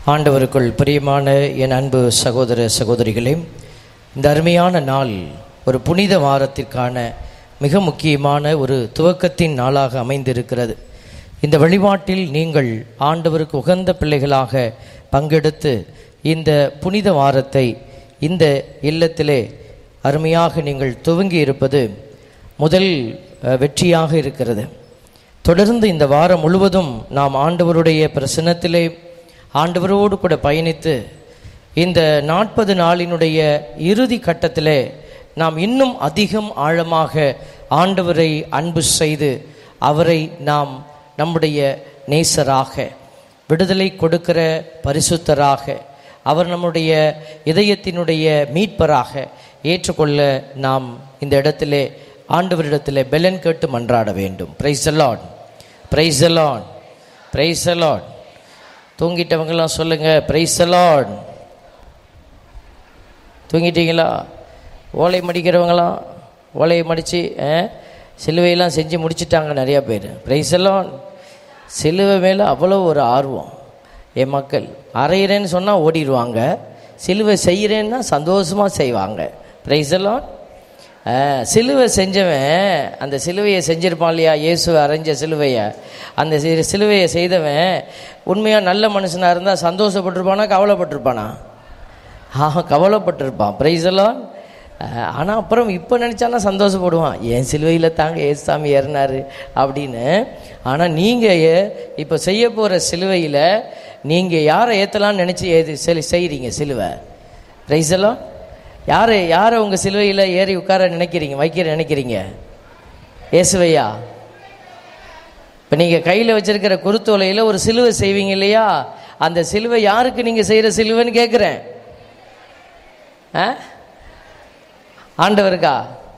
ஆண்டவருக்குள் பிரியமான என் அன்பு சகோதர சகோதரிகளே இந்த அருமையான நாள் ஒரு புனித வாரத்திற்கான மிக முக்கியமான ஒரு துவக்கத்தின் நாளாக அமைந்திருக்கிறது இந்த வழிபாட்டில் நீங்கள் ஆண்டவருக்கு உகந்த பிள்ளைகளாக பங்கெடுத்து இந்த புனித வாரத்தை இந்த இல்லத்திலே அருமையாக நீங்கள் துவங்கி இருப்பது முதல் அஹ், வெற்றியாக இருக்கிறது தொடர்ந்து இந்த வாரம் முழுவதும் நாம் ஆண்டவருடைய பிரசன்னத்திலே ஆண்டவரோடு கூட பயணித்து இந்த நாற்பது நாளினுடைய இறுதி கட்டத்திலே நாம் இன்னும் அதிகம் ஆழமாக ஆண்டவரை அன்பு செய்து அவரை நாம் நம்முடைய நேசராக விடுதலை கொடுக்கிற பரிசுத்தராக அவர் நம்முடைய இதயத்தினுடைய மீட்பராக ஏற்றுக்கொள்ள நாம் இந்த இடத்திலே ஆண்டவரிடத்திலே பெலன் கேட்டு மன்றாட வேண்டும் praise the Lord praise the Lord praise the Lord தூங்கிட்டவங்கெல்லாம் சொல்லுங்க பிரைஸ் அலாட் தூங்கிட்டீங்களா ஓலை மடிக்கிறவங்களாம் ஓலையை மடித்து சிலுவையெல்லாம் செஞ்சு முடிச்சிட்டாங்க நிறையா பேர் பிரைஸ் எல்லாம் சிலுவை மேலே அவ்வளோ ஒரு ஆர்வம் என் மக்கள் அரைகிறேன்னு சொன்னால் ஓடிடுவாங்க சிலுவை செய்கிறேன்னா சந்தோஷமாக செய்வாங்க பிரைஸ் எல்லாம் சிலுவை செஞ்சவன் அந்த சிலுவையை செஞ்சிருப்பான் இல்லையா இயேசு அரைஞ்ச சிலுவையை அந்த சி- சிலுவையை செய்தவன் உண்மையாக நல்ல மனுஷனாக இருந்தால் சந்தோஷப்பட்டிருப்பானா கவலைப்பட்டிருப்பானா ஆ கவலைப்பட்டிருப்பான் பிரைஸ் எல்லாம் ஆனால் அப்புறம் இப்போ நினச்சானா சந்தோஷப்படுவான் என் சிலுவையில் தாங்க ஏசாமி ஏறினாரு அப்படின்னு ஆனால் நீங்கள் இப்போ செய்ய போகிற சிலுவையில் நீங்கள் யாரை ஏற்றலாம்னு நினச்சி ஏது செல் செய்கிறீங்க சிலுவை பிரைஸ் எல்லாம் யாரை யாரை உங்கள் சிலுவையில் ஏறி உட்கார நினைக்கிறீங்க வைக்கிற நினைக்கிறீங்க இயேசுவையா இப்போ நீங்கள் கையில் வச்சிருக்கிற குருத்தோலையில் ஒரு சிலுவை செய்வீங்க இல்லையா அந்த சிலுவை யாருக்கு நீங்கள் செய்கிற சிலுவைன்னு கேட்குறேன் ஆ ஆண்டவருக்கா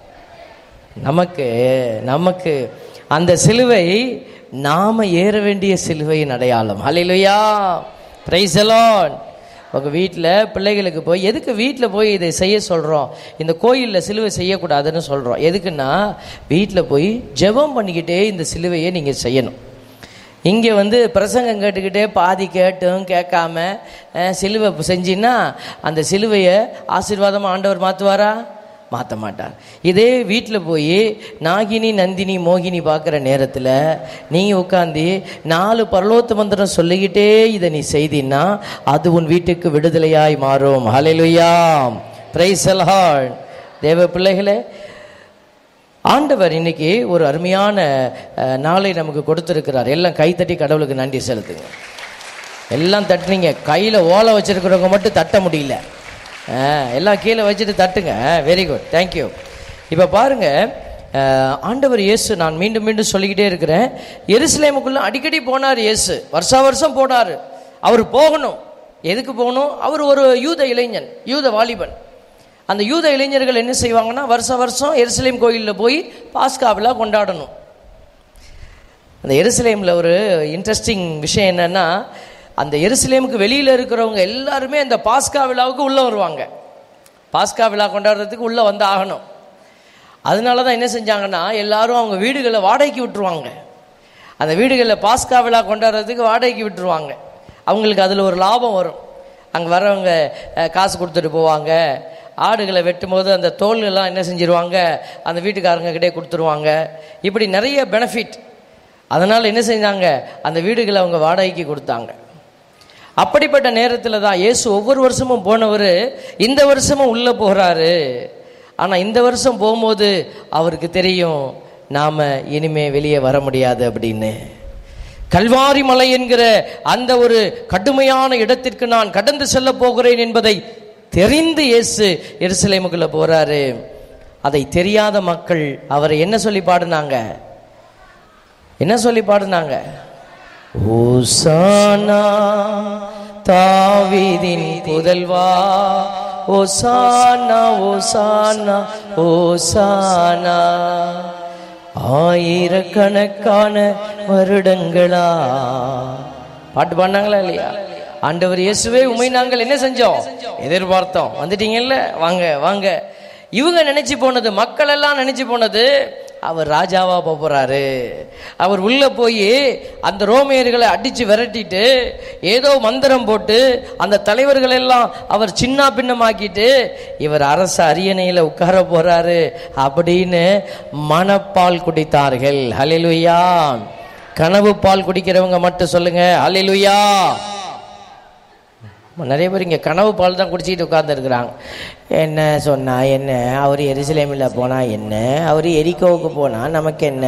நமக்கு நமக்கு அந்த சிலுவை நாம ஏற வேண்டிய சிலுவையின் அடையாளம் ஹalleluya பிரைஸ் அலாட் உங்கள் வீட்டில் பிள்ளைகளுக்கு போய் எதுக்கு வீட்டில் போய் இதை செய்ய சொல்கிறோம் இந்த கோயிலில் சிலுவை செய்யக்கூடாதுன்னு சொல்கிறோம் எதுக்குன்னா வீட்டில் போய் ஜெபம் பண்ணிக்கிட்டே இந்த சிலுவையை நீங்கள் செய்யணும் இங்கே வந்து பிரசங்கம் கேட்டுக்கிட்டே பாதி கேட்டும் கேட்காம அஹ், சிலுவை செஞ்சின்னா அந்த சிலுவையை ஆசீர்வாதமாக ஆண்டவர் மாற்றுவாரா மாற்ற மாட்டார் இதே வீட்டில் போய் நாகினி நந்தினி மோகினி பார்க்குற நேரத்தில் நீங்கள் உட்காந்து நாலு பரலோத்த மந்திரம் சொல்லிக்கிட்டே இதை நீ செய்தின்னா அது உன் வீட்டுக்கு விடுதலையாய் மாறும் ஹalleluyaம் பிரைஸ் அல்ஹாட் தேவ பிள்ளைகளே ஆண்டவர் இன்னைக்கு ஒரு அருமையான அஹ், நாளை நமக்கு கொடுத்திருக்கிறார் எல்லாம் கைத்தட்டி கடவுளுக்கு நன்றி செலுத்துங்க எல்லாம் தட்டுனீங்க கையில் ஓலை வச்சிருக்கிறவங்க மட்டும் தட்ட முடியல அஹ், எல்லாம் கீழே வச்சுட்டு தட்டுங்க வெரி குட் தேங்க்யூ இப்போ பாருங்க அஹ், ஆண்டவர் இயேசு நான் மீண்டும் மீண்டும் சொல்லிக்கிட்டே இருக்கிறேன் எருசலேமுக்குள்ள அடிக்கடி போனார் இயேசு வருஷா வருஷம் போனார் அவர் போகணும் எதுக்கு போகணும் அவர் ஒரு யூத இளைஞன் யூத வாலிபன் அந்த யூத இளைஞர்கள் என்ன செய்வாங்கன்னா வருஷம் வருஷம் எருசலேம் கோயிலில் போய் பாஸ்கா விழா கொண்டாடணும் அந்த எருசலேமில் ஒரு இன்ட்ரெஸ்டிங் விஷயம் என்னன்னா அந்த எருசலேமுக்கு வெளியில் இருக்கிறவங்க எல்லாருமே அந்த பாஸ்கா விழாவுக்கு உள்ளே வருவாங்க பாஸ்கா விழா கொண்டாடுறதுக்கு உள்ளே வந்து ஆகணும் அதனால தான் என்ன செஞ்சாங்கன்னா எல்லாரும் அவங்க வீடுகளை வாடகைக்கு விட்டுருவாங்க அந்த வீடுகளில் பாஸ்கா விழா கொண்டாடுறதுக்கு வாடகைக்கு விட்டுருவாங்க அவங்களுக்கு அதில் ஒரு லாபம் வரும் அங்கே வரவங்க அஹ், காசு கொடுத்துட்டு போவாங்க ஆடுகளை வெட்டும்போது அந்த தோல்கள்லாம் என்ன செஞ்சிருவாங்க அந்த வீட்டுக்காரங்க கிட்டே கொடுத்துருவாங்க இப்படி நிறைய பெனிஃபிட் அதனால் என்ன செஞ்சாங்க அந்த வீடுகளை அவங்க வாடகைக்கு கொடுத்தாங்க அப்படிப்பட்ட நேரத்தில் தான் இயேசு ஒவ்வொரு வருஷமும் போனவர் இந்த வருஷமும் உள்ளே போகிறாரு ஆனால் இந்த வருஷம் போகும்போது அவருக்கு தெரியும் நாம் இனிமே வெளியே வர முடியாது அப்படின்னு கல்வாரி மலை என்கிற அந்த ஒரு கடுமையான இடத்திற்கு நான் கடந்து செல்ல போகிறேன் என்பதை தெரிந்து இயேசு எருசலேமுக்குள்ள போறாரு அதை தெரியாத மக்கள் அவரை என்ன சொல்லி பாடினாங்க என்ன சொல்லி பாடினாங்க ஓசானா தாவீதின் புதல்வா ஓசானா ஓசானா ஓசானா ஆயிரக்கணக்கான வருடங்களா பாட்டு பாடினாங்களா இல்லையா ஆண்டவர் இயேசுவே உமை நாங்கள் என்ன செஞ்சோம் எதிர்பார்த்தோம் வந்துட்டீங்கல்ல வாங்க வாங்க இவங்க நினைச்சு போனது மக்கள் எல்லாம் நினைச்சு போனது அவர் ராஜாவா போக போறாரு அவர் உள்ள போய் அந்த ரோமியர்களை அடிச்சு விரட்டிட்டு ஏதோ மந்திரம் போட்டு அந்த தலைவர்கள் எல்லாம் அவர் சின்ன பின்னமாக்கிட்டு இவர் அரச அரியணையில உட்கார போறாரு அப்படின்னு மனப்பால் குடித்தார்கள் ஹalleluya கனவு பால் குடிக்கிறவங்க மட்டும் சொல்லுங்க ஹalleluya நிறைய பேர் இங்கே கனவு பால் தான் குடிச்சிட்டு உட்காந்துருக்குறாங்க என்ன சொன்னா என்ன அவர் எருசலேமில் போனா என்ன அவர் எரிக்கோவுக்கு போனா நமக்கு என்ன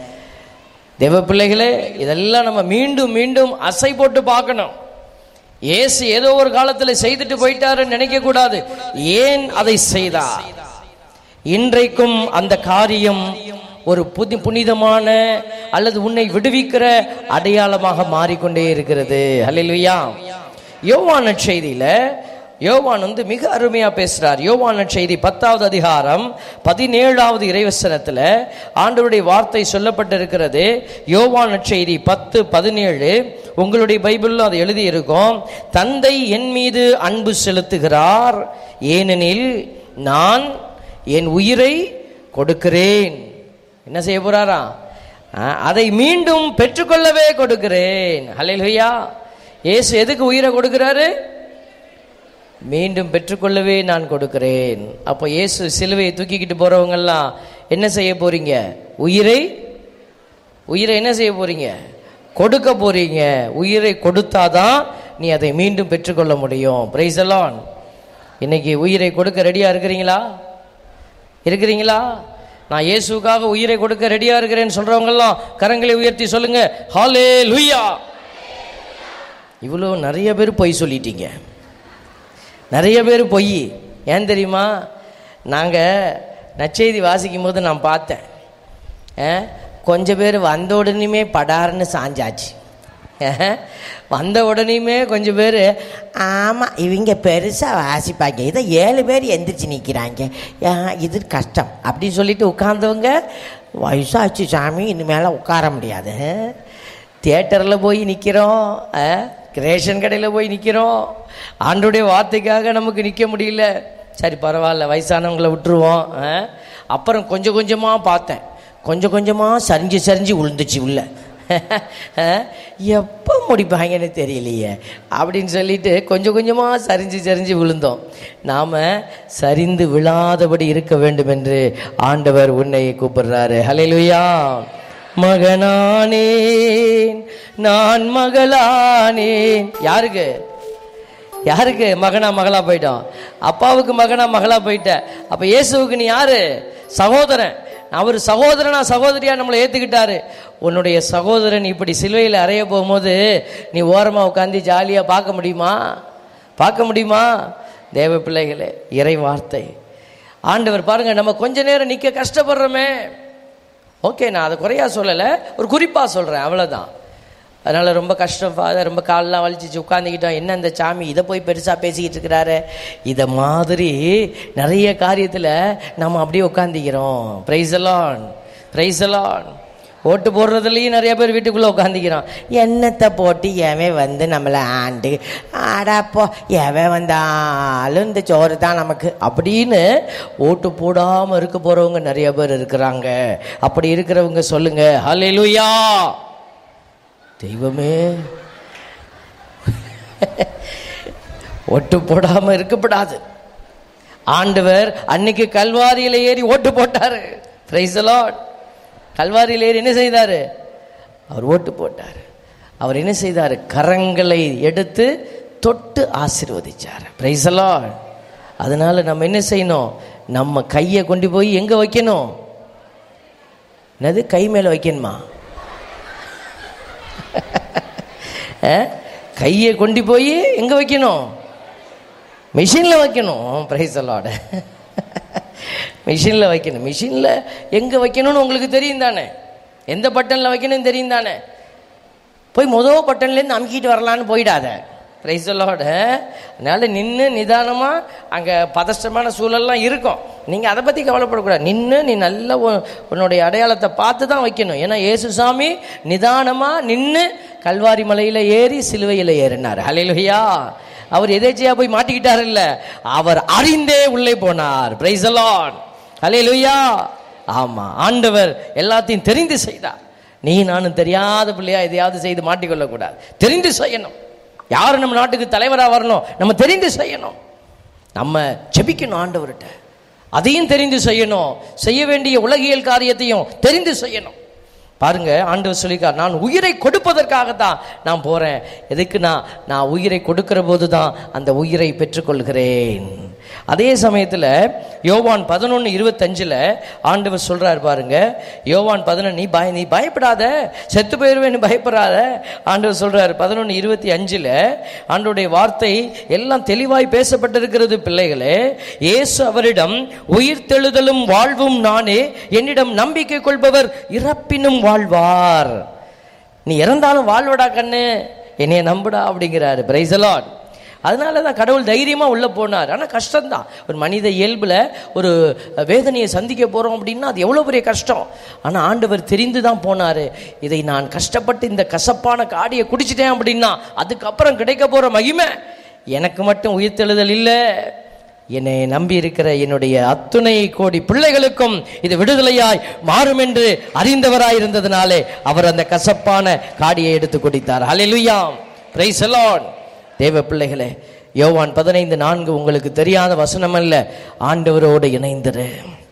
தேவ பிள்ளைகளே இதெல்லாம் நம்ம மீண்டும் மீண்டும் அசை போட்டு பார்க்கணும் இயேசு ஏதோ ஒரு காலத்தில் செய்துட்டு போயிட்டாருன்னு நினைக்க கூடாது ஏன் அதை செய்தார் இன்றைக்கும் அந்த காரியம் ஒரு புதி புனிதமான அல்லது உன்னை விடுவிக்கிற அடையாளமாக மாறிக்கொண்டே இருக்கிறது ஹalleluya யோவான செய்தியில யோவான் வந்து மிக அருமையா பேசுறார் யோவான செய்தி பத்தாவது அதிகாரம் பதினேழாவது இறைவசனத்துல ஆண்டவருடைய வார்த்தை சொல்லப்பட்டிருக்கிறது யோவான செய்தி பத்து பதினேழு உங்களுடைய பைபிளில் அது எழுதி இருக்கும் தந்தை என் மீது அன்பு செலுத்துகிறார் ஏனெனில் நான் என் உயிரை கொடுக்கிறேன் என்ன செய்ய போறாரா ஆ, அதை மீண்டும் பெற்றுக்கொள்ளவே கொடுக்கிறேன் ஹalleluya இயேசு எதுக்கு உயிரை கொடுக்கிறாரு மீண்டும் பெற்றுக்கொள்ளவே நான் கொடுக்கிறேன் அப்போ இயேசு சிலுவையை தூக்கிக்கிட்டு போறவங்கெல்லாம் என்ன செய்ய போறீங்க உயிரை உயிரை என்ன செய்ய போறீங்க கொடுக்க போறீங்க உயிரை கொடுத்தாதான் நீ அதை மீண்டும் பெற்றுக்கொள்ள முடியும் பிரைஸ் எல்லாம் இன்னைக்கு உயிரை கொடுக்க ரெடியா இருக்கிறீங்களா இருக்கிறீங்களா நான் இயேசுக்காக உயிரை கொடுக்க ரெடியா இருக்கிறேன்னு சொல்றவங்கெல்லாம் கரங்களை உயர்த்தி சொல்லுங்க ஹாலே லுய்யா இவ்வளோ நிறைய பேர் பொய் சொல்லிட்டீங்க நிறைய பேர் பொய் ஏன் தெரியுமா நாங்கள் நற்செய்தி வாசிக்கும் போது நான் பார்த்தேன் ஆ, கொஞ்சம் பேர் வந்த உடனேயுமே படார்னு சாஞ்சாச்சு ஆ, வந்த உடனேயுமே கொஞ்சம் பேர் ஆமாம் இவங்க பெருசாக வாசிப்பாங்க இதை ஏழு பேர் எந்திரிச்சு நிற்கிறாங்க இது கஷ்டம் அப்படின்னு சொல்லிட்டு உட்கார்ந்தவங்க வயசாச்சு சாமி இனிமேல உட்கார முடியாது தியேட்டரில் போய் நிற்கிறோம் ரேஷன் கடையில் போய் நிற்கிறோம் ஆண்டுடைய வார்த்தைக்காக நமக்கு நிற்க முடியல சரி பரவாயில்ல வயசானவங்களை விட்டுருவோம் ஆ? அப்புறம் கொஞ்சம் கொஞ்சமாக பார்த்தேன் கொஞ்சம் கொஞ்சமாக சரிஞ்சு சரிஞ்சு விழுந்துச்சு உள்ள எப்போ முடிப்பாங்கன்னு தெரியலையே அப்படின்னு சொல்லிட்டு கொஞ்சம் கொஞ்சமாக சரிஞ்சு சரிஞ்சு விழுந்தோம் நாம் சரிந்து விழாதபடி இருக்க வேண்டும் என்று ஆண்டவர் உன்னை கூப்பிடுறாரு ஹalleluya மகனானேன் நான் மகளானேன் யாருக்கு யாருக்கு மகனா மகளா போயிட்டோம் அப்பாவுக்கு மகனா மகளா போயிட்ட அப்ப இயேசுவுக்கு நீ யாரு சகோதரன் அவர் சகோதரனா சகோதரியா நம்மளை ஏத்துக்கிட்டாரு உன்னுடைய சகோதரன் இப்படி சிலுவையில் அறைய போகும்போது நீ ஓரமா உட்காந்து ஜாலியா பார்க்க முடியுமா பார்க்க முடியுமா தேவ பிள்ளைகளே இறை வார்த்தை ஆண்டவர் பாருங்க நம்ம கொஞ்ச நேரம் நிக்க கஷ்டப்படுறோமே ஓகே நான் அதை குறையா சொல்லலை ஒரு குறிப்பாக சொல்கிறேன் அவ்வளோதான் அதனால ரொம்ப கஷ்டம் ஃபாதர் ரொம்ப காலெலாம் வலிச்சிச்சு உட்காந்துக்கிட்டோம் என்ன இந்த சாமி இதை போய் பெருசாக பேசிக்கிட்டு இருக்கிறாரு இதை மாதிரி நிறைய காரியத்தில் நம்ம அப்படியே உட்காந்துக்கிறோம் பிரைசலான் பிரைசலான் ஓட்டு போடுறதுலையும் நிறைய பேர் வீட்டுக்குள்ளே உட்காந்துக்கிறோம் என்னத்தை போட்டு எவன் வந்து நம்மளை ஆண்டு ஆடாப்போ எவன் வந்தாலும் இந்த சோறு தான் நமக்கு அப்படின்னு ஓட்டு போடாமல் இருக்க போகிறவங்க நிறைய பேர் இருக்கிறாங்க அப்படி இருக்கிறவங்க சொல்லுங்க ஹalleluya தெய்வமே ஓட்டு போடாம இருக்கப்படாது ஆண்டவர் அன்னைக்கு கல்வாரியில ஏறி ஓட்டு போட்டாரு பிரைஸ் லார்ட் கல்வாரியில் ஏறி என்ன செய்தாரு அவர் ஓட்டு போட்டார் அவர் என்ன செய்தார் கரங்களை எடுத்து தொட்டு ஆசீர்வதிச்சார் பிரைஸ் லார்ட் அதனால நம்ம என்ன செய்யணும் நம்ம கையை கொண்டு போய் எங்க வைக்கணும் என்னது கை மேல வைக்கணுமா அஹ்? கையை கொண்டு போய் எங்க வைக்கணும் மிஷினில் வைக்கணும் பிரைஸ் அல்லாட மிஷினில் வைக்கணும் மிஷினில் எங்கே வைக்கணும்னு உங்களுக்கு தெரியும் தானே எந்த பட்டனில் வைக்கணும்னு தெரியும் தானே போய் முதல் பட்டன்லேருந்து அமுக்கிட்டு வரலான்னு போயிடாத பிரைஸ் அல்லாட அதனால நின்று நிதானமாக அங்கே பதஷ்டமான சூழல்லாம் இருக்கும் நீங்கள் அதை பற்றி கவலைப்படக்கூடாது நின்று நீ நல்ல உ- உன்னுடைய அடையாளத்தை பார்த்து தான் வைக்கணும் ஏன்னா இயேசுசாமி நிதானமாக நின்று கல்வாரி மலையில் ஏறி சிலுவையில் ஏறினார் ஹalleluya அவர் எதேச்சியா போய் மாட்டிக்கிட்டார் இல்ல அவர் அறிந்தே உள்ளே போனார் பிரைஸ் அலான் ஹalleluya ஆமா ஆண்டவர் எல்லாத்தையும் தெரிந்து செய்தார் நீ நானும் தெரியாத பிள்ளையா எதையாவது செய்து மாட்டிக்கொள்ளக்கூடாது தெரிந்து செய்யணும் யார் நம்ம நாட்டுக்கு தலைவராக வரணும் நம்ம தெரிந்து செய்யணும் நம்ம ஜெபிக்கணும் ஆண்டவர்கிட்ட அதையும் தெரிந்து செய்யணும் செய்ய வேண்டிய உலகியல் காரியத்தையும் தெரிந்து செய்யணும் பாருங்க ஆண்டவர் சொல்லிக்கார் நான் உயிரை கொடுப்பதற்காக தான் நான் போறேன் எதுக்கு நான் நான் உயிரை கொடுக்கிற போது தான் அந்த உயிரை பெற்றுக்கொள்கிறேன் அதே சமயத்தில் யோவான் பதினொன்று இருபத்தஞ்சில் ஆண்டவர் சொல்றார் பாருங்க யோவான் பதினொன்று நீ பய நீ பயப்படாத செத்து போயிடுவேன்னு பயப்படாத ஆண்டவர் சொல்றார் பதினொன்று இருபத்தி அஞ்சில் ஆண்டவருடைய வார்த்தை எல்லாம் தெளிவாய் பேசப்பட்டிருக்கிறது பிள்ளைகளே இயேசு அவரிடம் உயிர் தெழுதலும் வாழ்வும் நானே என்னிடம் நம்பிக்கை கொள்பவர் இறப்பினும் வாழ்வார் நீ இறந்தாலும் வாழ்வடா கண்ணு என்னைய நம்புடா அப்படிங்கிறாரு பிரைசலாட் அதனால தான் கடவுள் தைரியமாக உள்ளே போனார் ஆனால் கஷ்டம்தான் ஒரு மனித இயல்பில் ஒரு வேதனையை சந்திக்க போகிறோம் அப்படின்னா அது எவ்வளோ பெரிய கஷ்டம் ஆனால் ஆண்டவர் தெரிந்து தான் போனார் இதை நான் கஷ்டப்பட்டு இந்த கசப்பான காடியை குடிச்சிட்டேன் அப்படின்னா அதுக்கப்புறம் கிடைக்க போகிற மகிமை எனக்கு மட்டும் உயிர்த்தெழுதல் இல்லை என்னை நம்பி இருக்கிற என்னுடைய அத்துணை கோடி பிள்ளைகளுக்கும் இது விடுதலையாய் மாறும் என்று அறிந்தவராய் இருந்ததினாலே அவர் அந்த கசப்பான காடியை எடுத்து குடித்தார் ஹalleluya praise the lord தேவ பிள்ளைகளே யோவான் பதினைந்து நான்கு உங்களுக்கு தெரியாத வசனம் அல்ல ஆண்டவரோடு இணைந்திரு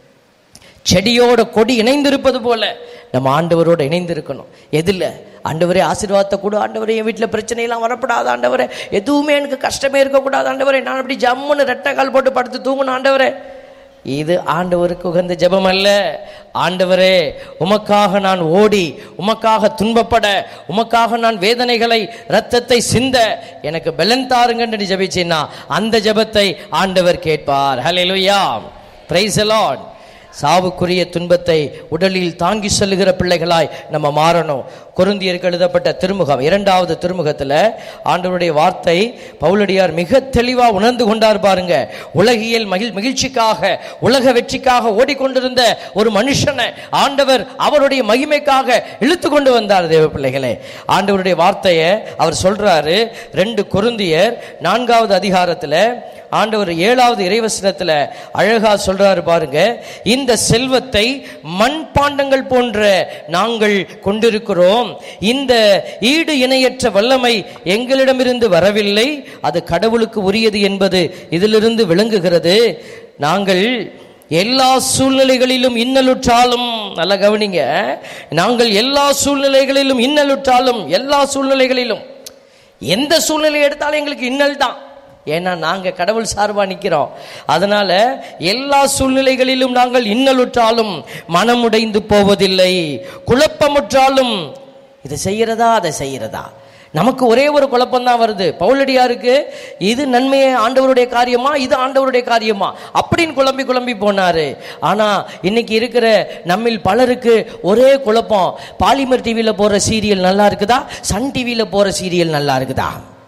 செடியோட கொடி இணைந்திருப்பது போல நம்ம ஆண்டவரோட இணைந்திருக்கணும் எதில் ஆண்டவரே ஆசீர்வாதத்தை கூட ஆண்டவரே என் வீட்டில் பிரச்சனையெல்லாம் வரப்படாது ஆண்டவரே எதுவுமே எனக்கு கஷ்டமே இருக்கக்கூடாது ஆண்டவரே நான் அப்படி ஜம்முன்னு ரெட்டை கால் போட்டு படுத்து தூங்கணும் ஆண்டவரே இது ஆண்டவருக்கு உகந்த ஜெபம் அல்ல ஆண்டவரே உமக்காக நான் ஓடி உமக்காக துன்பப்பட உமக்காக நான் வேதனைகளை ரத்தத்தை சிந்த எனக்கு பெலன் தாருங்கன்னு ஜெபிச்சேன்னா அந்த ஜெபத்தை ஆண்டவர் கேட்பார் ஹalleluya praise the lord சாவுக்குரிய துன்பத்தை உடலில் தாங்கி செல்லுகிற பிள்ளைகளாய் நம்ம மாறணும் கொருந்தியருக்கு எழுதப்பட்ட திருமுகம் இரண்டாவது திருமுகத்தில் ஆண்டவருடைய வார்த்தை பவுலடியார் மிக தெளிவாக உணர்ந்து கொண்டார் பாருங்க உலகியல் மகிழ் மகிழ்ச்சிக்காக உலக வெற்றிக்காக ஓடிக்கொண்டிருந்த ஒரு மனுஷனை ஆண்டவர் அவருடைய மகிமைக்காக இழுத்து கொண்டு வந்தார் தேவ பிள்ளைகளே ஆண்டவருடைய வார்த்தையை அவர் சொல்றாரு ரெண்டு கொருந்தியர் நான்காவது அதிகாரத்தில் ஆண்டவர் ஏழாவது இறைவசனத்தில் அழகா சொல்றாரு பாருங்க இந்த செல்வத்தை மண்பாண்டங்கள் போன்ற நாங்கள் கொண்டிருக்கிறோம் இந்த ஈடு இணையற்ற வல்லமை எங்களிடமிருந்து வரவில்லை அது கடவுளுக்கு உரியது என்பது இதிலிருந்து விளங்குகிறது நாங்கள் எல்லா சூழ்நிலைகளிலும் இன்னலுற்றாலும் நல்ல கவனிங்க நாங்கள் எல்லா சூழ்நிலைகளிலும் இன்னலுற்றாலும் எல்லா சூழ்நிலைகளிலும் எந்த சூழ்நிலை எடுத்தாலும் எங்களுக்கு இன்னல் தான் ஏன்னா நாங்க கடவுள் சார்பா நிக்கிறோம் அதனால எல்லா சூழ்நிலைகளிலும் நாங்கள் இன்னலுற்றாலும் மனமுடைந்து போவதில்லை குழப்பமுற்றாலும் இதை செய்யறதா அதை செய்யறதா நமக்கு ஒரே ஒரு குழப்பம் தான் வருது பவுலடியாருக்கு இது நன்மையே ஆண்டவருடைய காரியமா இது ஆண்டவருடைய காரியமா அப்படின்னு குழம்பி குழம்பி போனாரு ஆனா இன்னைக்கு இருக்கிற நம்மில் பலருக்கு ஒரே குழப்பம் பாலிமர் டிவியில போற சீரியல் நல்லா இருக்குதா சன் டிவியில போற சீரியல் நல்லா இருக்குதா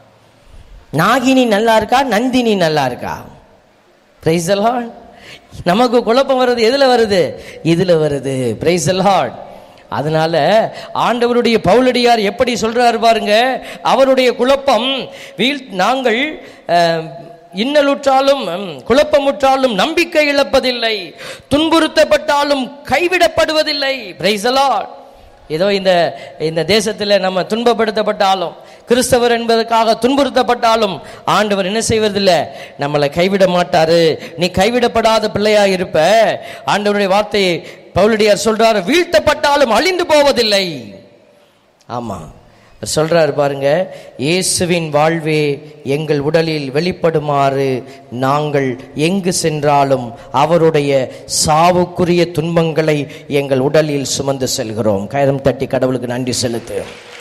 நாகினி நல்லா இருக்கா நந்தினி நல்லா இருக்கா பிரைஸ் லார்ட் நமக்கு குழப்பம் வருது எதுல வருது இதுல வருது பிரைஸ் லார்ட் அதனால ஆண்டவருடைய பவுலடியார் எப்படி சொல்றாரு பாருங்க அவருடைய குழப்பம் வீழ் நாங்கள் அஹ், இன்னலுற்றாலும் ம், குழப்பமுற்றாலும் நம்பிக்கை இழப்பதில்லை துன்புறுத்தப்பட்டாலும் கைவிடப்படுவதில்லை பிரைஸ் லார்ட் ஏதோ இந்த இந்த தேசத்தில் நம்ம துன்பப்படுத்தப்பட்டாலும் கிறிஸ்தவர் என்பதற்காக துன்புறுத்தப்பட்டாலும் ஆண்டவர் என்ன செய்வதில்லை நம்மளை கைவிட மாட்டாரு நீ கைவிடப்படாத பிள்ளையா இருப்ப ஆண்டவருடைய வார்த்தையை பவுலடியார் சொல்றாரு வீழ்த்தப்பட்டாலும் அழிந்து போவதில்லை ஆமா அவர் சொல்றாரு பாருங்க இயேசுவின் வாழ்வே எங்கள் உடலில் வெளிப்படுமாறு நாங்கள் எங்கு சென்றாலும் அவருடைய சாவுக்குரிய துன்பங்களை எங்கள் உடலில் சுமந்து செல்கிறோம் கயிறம் தட்டி கடவுளுக்கு நன்றி செலுத்து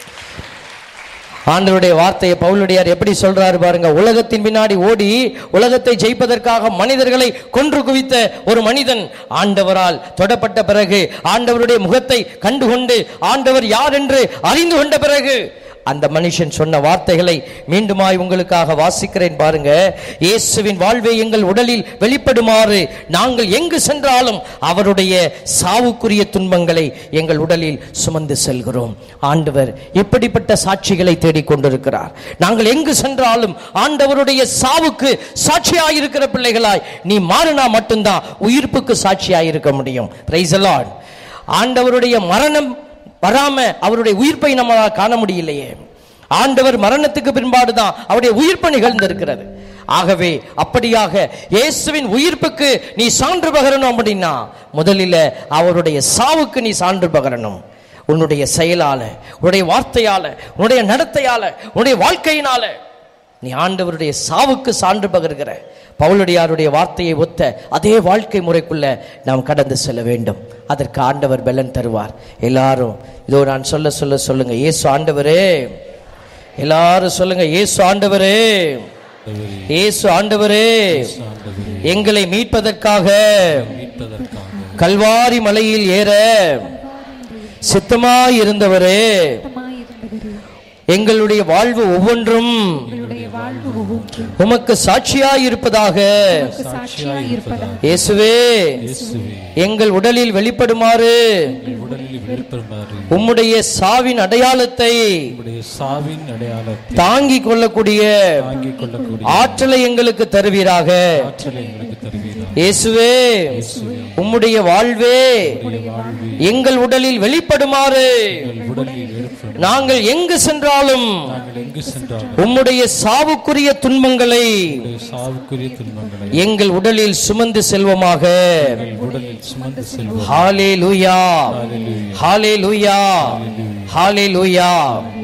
ஆண்டவருடைய வார்த்தையை பவுலுடையார் எப்படி சொல்றாரு பாருங்க உலகத்தின் பின்னாடி ஓடி உலகத்தை ஜெயிப்பதற்காக மனிதர்களை கொன்று குவித்த ஒரு மனிதன் ஆண்டவரால் தொடப்பட்ட பிறகு ஆண்டவருடைய முகத்தை கண்டுகொண்டு ஆண்டவர் யார் என்று அறிந்து கொண்ட பிறகு அந்த மனுஷன் சொன்ன வார்த்தைகளை மீண்டுமாய் உங்களுக்காக வாசிக்கிறேன் பாருங்க இயேசுவின் வாழ்வே எங்கள் உடலில் வெளிப்படுமாறு நாங்கள் எங்கு சென்றாலும் அவருடைய சாவுக்குரிய துன்பங்களை எங்கள் உடலில் சுமந்து செல்கிறோம் ஆண்டவர் இப்படிப்பட்ட சாட்சிகளை தேடிக்கொண்டிருக்கிறார் நாங்கள் எங்கு சென்றாலும் ஆண்டவருடைய சாவுக்கு சாட்சியாயிருக்கிற பிள்ளைகளாய் நீ மாறினா மட்டும்தான் உயிர்ப்புக்கு சாட்சியாயிருக்க முடியும் பிரைஸ் ஆண்டவருடைய மரணம் வராம அவருடைய உயிர்ப்பை நம்மளால் காண முடியலையே ஆண்டவர் மரணத்துக்கு பின்பாடுதான் அவருடைய உயிர்ப்பு நிகழ்ந்திருக்கிறது ஆகவே அப்படியாக இயேசுவின் உயிர்ப்புக்கு நீ சான்று பகரணும் அப்படின்னா முதலில் அவருடைய சாவுக்கு நீ சான்று பகரணும் உன்னுடைய செயலால உன்னுடைய வார்த்தையால உன்னுடைய நடத்தையால உன்னுடைய வாழ்க்கையினால நீ ஆண்டவருடைய சாவுக்கு சான்று பகர்கிற பவுலடியாருடைய வார்த்தையை ஒத்த அதே வாழ்க்கை முறைக்குள்ள நாம் கடந்து செல்ல வேண்டும் அதற்கு ஆண்டவர் பலன் தருவார் எல்லாரும் இதோ நான் சொல்ல சொல்ல சொல்லுங்க இயேசு ஆண்டவரே எல்லாரும் சொல்லுங்க இயேசு ஆண்டவரே இயேசு ஆண்டவரே எங்களை மீட்பதற்காக மீட்பதற்காக கல்வாரி மலையில் ஏற சித்தமாய் இருந்தவரே சுத்தமாயிருந்தவரே, எங்களுடைய வாழ்வு ஒவ்வொன்றும் உங்களுடைய வாழ்வு ஒவ்வொன்றும் உமக்கு சாட்சியாய் இருப்பதாக உமக்கு சாட்சியாய் இருப்பதாக இயேசுவே இயேசுவே எங்கள் உடலில் வெளிப்படுமாறு எங்கள் உடலில் வெளிப்படுமாறு உம்முடைய சாவின் அடையாளத்தை உம்முடைய சாவின் அடையாளத்தை தாங்கிக் கொள்ளக்கூடிய தாங்கிக் கொள்ளக்கூடிய ஆற்றலை எங்களுக்கு தருவீராக ஆற்றலை எங்களுக்கு தருவீராக இயேசுவே உம்முடைய வாழ்வே வாழ்வு எங்கள் உடலில் வெளிப்படுமாறு எங்கள் உடலில் வெளிப்படும் நாங்கள் எங்கு சென்றாலும் நாங்கள் எங்கு சென்றாலும் உம்முடைய சாவுக்குரிய துன்பங்களை உம்முடைய சாவுக்குரிய துன்பங்களை எங்கள் உடலில் சுமந்து செல்வமாக எங்கள் உடலில் சுமந்து செல்வோம் ஹாலே லூயா ஹாலே லூயா ஹாலே லூயா